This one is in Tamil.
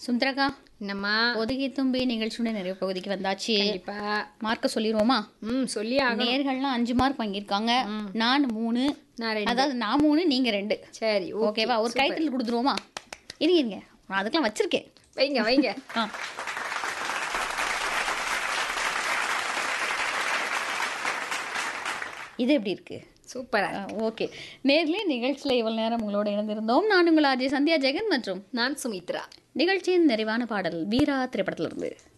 சுந்தரகா என்னம்மா ஒதுகி தும்பி நிகழ்ச்சியுடைய நிறைவு பகுதிக்கு வந்தாச்சு கண்டிப்பா மார்க்க சொல்லிடுவோமா ம் சொல்லி ஆகணும் நேர்கள்லாம் அஞ்சு மார்க் வாங்கியிருக்காங்க நான் மூணு நான் ரெண்டு அதாவது நான் மூணு நீங்க ரெண்டு சரி ஓகே ஓகேவா ஒரு கைத்தல் கொடுத்துருவோமா இருங்க இருங்க நான் அதுக்கெல்லாம் வச்சிருக்கேன் வைங்க வைங்க ஆ இது எப்படி இருக்கு சூப்பரா ஓகே நேர்லயே நிகழ்ச்சியில் இவ்வளவு நேரம் உங்களோட இணைந்திருந்தோம் நான் உங்கள் அஜய் சந்தியா ஜெகன் மற்றும் நான் சுமித்ரா நிகழ்ச்சியின் நிறைவான பாடல் வீரா திரைப்படத்திலிருந்து